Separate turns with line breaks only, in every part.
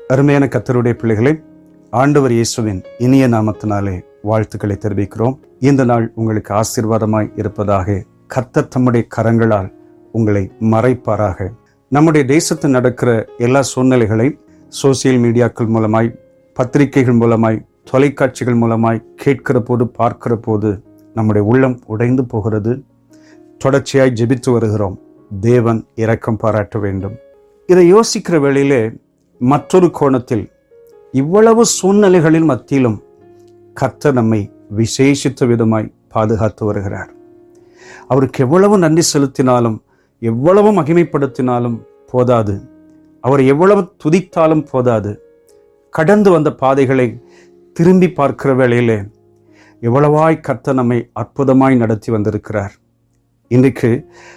அருமையான கத்தருடைய பிள்ளைகளை ஆண்டவர் இயேசுவின் இனிய நாமத்தினாலே வாழ்த்துக்களை தெரிவிக்கிறோம் இந்த நாள் உங்களுக்கு ஆசீர்வாதமாய் இருப்பதாக கர்த்தர் தம்முடைய கரங்களால் உங்களை மறைப்பாராக நம்முடைய தேசத்தில் நடக்கிற எல்லா சூழ்நிலைகளையும் சோசியல் மீடியாக்கள் மூலமாய் பத்திரிகைகள் மூலமாய் தொலைக்காட்சிகள் மூலமாய் கேட்கிற போது பார்க்கிற போது நம்முடைய உள்ளம் உடைந்து போகிறது தொடர்ச்சியாய் ஜெபித்து வருகிறோம் தேவன் இரக்கம் பாராட்ட வேண்டும் இதை யோசிக்கிற வேளையிலே மற்றொரு கோணத்தில் இவ்வளவு சூழ்நிலைகளின் மத்தியிலும் கர்த்தர் நம்மை விசேஷித்த விதமாய் பாதுகாத்து வருகிறார் அவருக்கு எவ்வளவு நன்றி செலுத்தினாலும் எவ்வளவு மகிமைப்படுத்தினாலும் போதாது அவர் எவ்வளவு துதித்தாலும் போதாது கடந்து வந்த பாதைகளை திரும்பி பார்க்கிற வேளையிலே எவ்வளவாய் கர்த்தர் நம்மை அற்புதமாய் நடத்தி வந்திருக்கிறார் இன்றைக்கு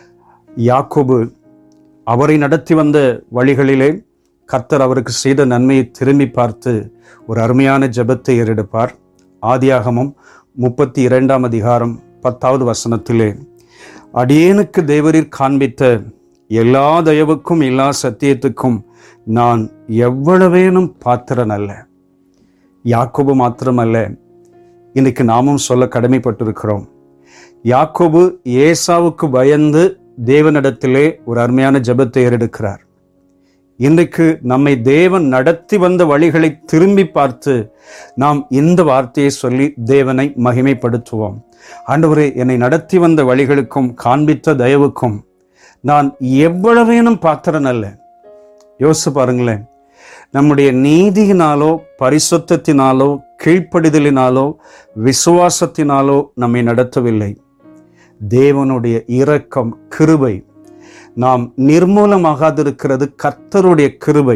யாக்கோபு அவரை நடத்தி வந்த வழிகளிலே கர்த்தர் அவருக்கு செய்த நன்மையை திரும்பி பார்த்து ஒரு அருமையான ஜெபத்தை ஏறெடுப்பார் ஆதியாகமம் முப்பத்தி இரண்டாம் அதிகாரம் பத்தாவது வசனத்திலே அடியேனுக்கு தேவரீர் காண்பித்த எல்லா தயவுக்கும் எல்லா சத்தியத்துக்கும் நான் எவ்வளவேனும் பாத்திரன் அல்ல யாக்கோபு மாத்திரமல்ல இன்னைக்கு நாமும் சொல்ல கடமைப்பட்டிருக்கிறோம் யாக்கோபு ஏசாவுக்கு பயந்து தேவனிடத்திலே ஒரு அருமையான ஜெபத்தை ஏறெடுக்கிறார் இன்றைக்கு நம்மை தேவன் நடத்தி வந்த வழிகளை திரும்பி பார்த்து நாம் இந்த வார்த்தையை சொல்லி தேவனை மகிமைப்படுத்துவோம் ஆண்டவரே என்னை நடத்தி வந்த வழிகளுக்கும் காண்பித்த தயவுக்கும் நான் எவ்வளவேனும் பாத்திரன் அல்ல யோசிச்சு பாருங்களேன் நம்முடைய நீதியினாலோ பரிசுத்தத்தினாலோ கீழ்ப்படிதலினாலோ விசுவாசத்தினாலோ நம்மை நடத்தவில்லை தேவனுடைய இரக்கம் கிருபை நாம் நிர்மூலமாகாதிருக்கிறது கர்த்தருடைய கிருபை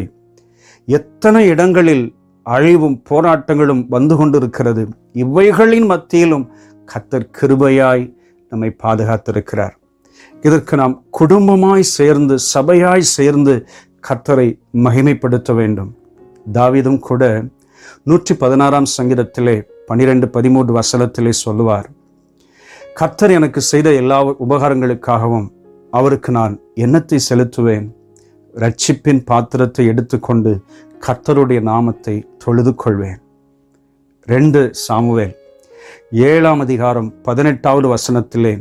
எத்தனை இடங்களில் அழிவும் போராட்டங்களும் வந்து கொண்டிருக்கிறது இவைகளின் மத்தியிலும் கர்த்தர் கிருபையாய் நம்மை பாதுகாத்திருக்கிறார் இதற்கு நாம் குடும்பமாய் சேர்ந்து சபையாய் சேர்ந்து கர்த்தரை மகிமைப்படுத்த வேண்டும் தாவிதும் கூட நூற்றி பதினாறாம் சங்கீதத்திலே பனிரெண்டு பதிமூன்று வசனத்திலே சொல்லுவார் கர்த்தர் எனக்கு செய்த எல்லா உபகாரங்களுக்காகவும் அவருக்கு நான் எண்ணத்தை செலுத்துவேன் ரட்சிப்பின் பாத்திரத்தை எடுத்துக்கொண்டு கர்த்தருடைய நாமத்தை தொழுது கொள்வேன் ரெண்டு சாமுவேல் ஏழாம் அதிகாரம் பதினெட்டாவது வசனத்திலே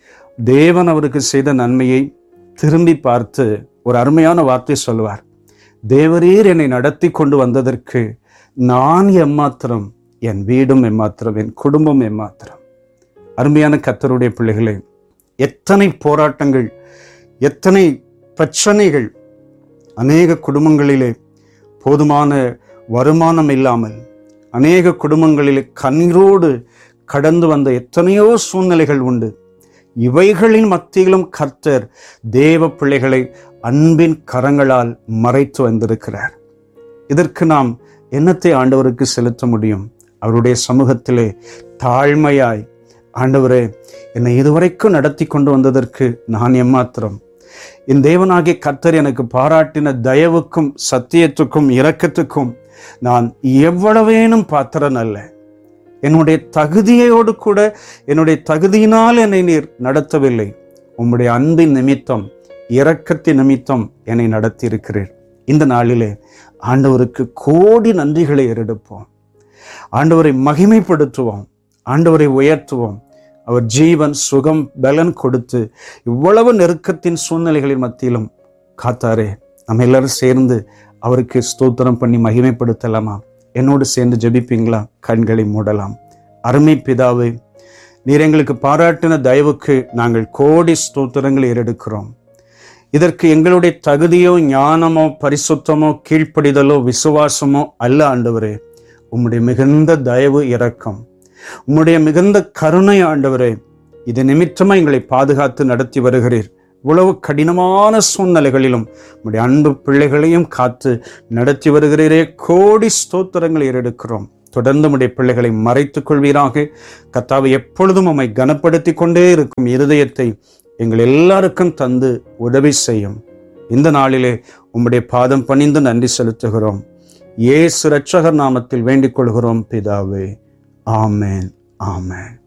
தேவன் அவருக்கு செய்த நன்மையை திரும்பி பார்த்து ஒரு அருமையான வார்த்தை சொல்லுவார் தேவரீர் என்னை நடத்தி கொண்டு வந்ததற்கு நான் எம்மாத்திரம் என் வீடும் எம்மாத்திரம் என் குடும்பம் எம்மாத்திரம் அருமையான கத்தருடைய பிள்ளைகளே எத்தனை போராட்டங்கள் எத்தனை பிரச்சனைகள் அநேக குடும்பங்களிலே போதுமான வருமானம் இல்லாமல் அநேக குடும்பங்களிலே கண்ணீரோடு கடந்து வந்த எத்தனையோ சூழ்நிலைகள் உண்டு இவைகளின் மத்தியிலும் கர்த்தர் தேவ பிள்ளைகளை அன்பின் கரங்களால் மறைத்து வந்திருக்கிறார் இதற்கு நாம் என்னத்தை ஆண்டவருக்கு செலுத்த முடியும் அவருடைய சமூகத்திலே தாழ்மையாய் ஆண்டவரே என்னை இதுவரைக்கும் நடத்தி கொண்டு வந்ததற்கு நான் எம்மாத்திரம் என் தேவனாகிய கர்த்தர் எனக்கு பாராட்டின தயவுக்கும் சத்தியத்துக்கும் இரக்கத்துக்கும் நான் எவ்வளவேனும் பாத்திரன் அல்ல என்னுடைய தகுதியோடு கூட என்னுடைய தகுதியினால் என்னை நீர் நடத்தவில்லை உம்முடைய அன்பின் நிமித்தம் இரக்கத்தின் நிமித்தம் என்னை நடத்தி இருக்கிறீர் இந்த நாளிலே ஆண்டவருக்கு கோடி நன்றிகளை ஏறெடுப்போம் ஆண்டவரை மகிமைப்படுத்துவோம் ஆண்டவரை உயர்த்துவோம் அவர் ஜீவன் சுகம் பலன் கொடுத்து இவ்வளவு நெருக்கத்தின் சூழ்நிலைகளின் மத்தியிலும் காத்தாரே நம்ம எல்லாரும் சேர்ந்து அவருக்கு ஸ்தோத்திரம் பண்ணி மகிமைப்படுத்தலாமா என்னோடு சேர்ந்து ஜெபிப்பீங்களா கண்களை மூடலாம் அருமை பிதாவே நீர் எங்களுக்கு பாராட்டின தயவுக்கு நாங்கள் கோடி ஸ்தோத்திரங்களை ஏறெடுக்கிறோம் இதற்கு எங்களுடைய தகுதியோ ஞானமோ பரிசுத்தமோ கீழ்ப்படிதலோ விசுவாசமோ அல்ல ஆண்டவரே உம்முடைய மிகுந்த தயவு இரக்கம் உம்முடைய மிகுந்த கருணை ஆண்டவரே இது நிமித்தமா எங்களை பாதுகாத்து நடத்தி வருகிறீர் இவ்வளவு கடினமான சூழ்நிலைகளிலும் உம்முடைய அன்பு பிள்ளைகளையும் காத்து நடத்தி வருகிறீரே கோடி ஸ்தோத்திரங்களை ஏறெடுக்கிறோம் தொடர்ந்து உம்முடைய பிள்ளைகளை மறைத்துக் கொள்வீராக கத்தாவை எப்பொழுதும் உம்மை கனப்படுத்தி கொண்டே இருக்கும் இருதயத்தை எங்கள் எல்லாருக்கும் தந்து உதவி செய்யும் இந்த நாளிலே உம்முடைய பாதம் பணிந்து நன்றி செலுத்துகிறோம் இயேசு இரட்சகர் நாமத்தில் வேண்டிக் கொள்கிறோம் பிதாவே ஆமேன் ஆமேன்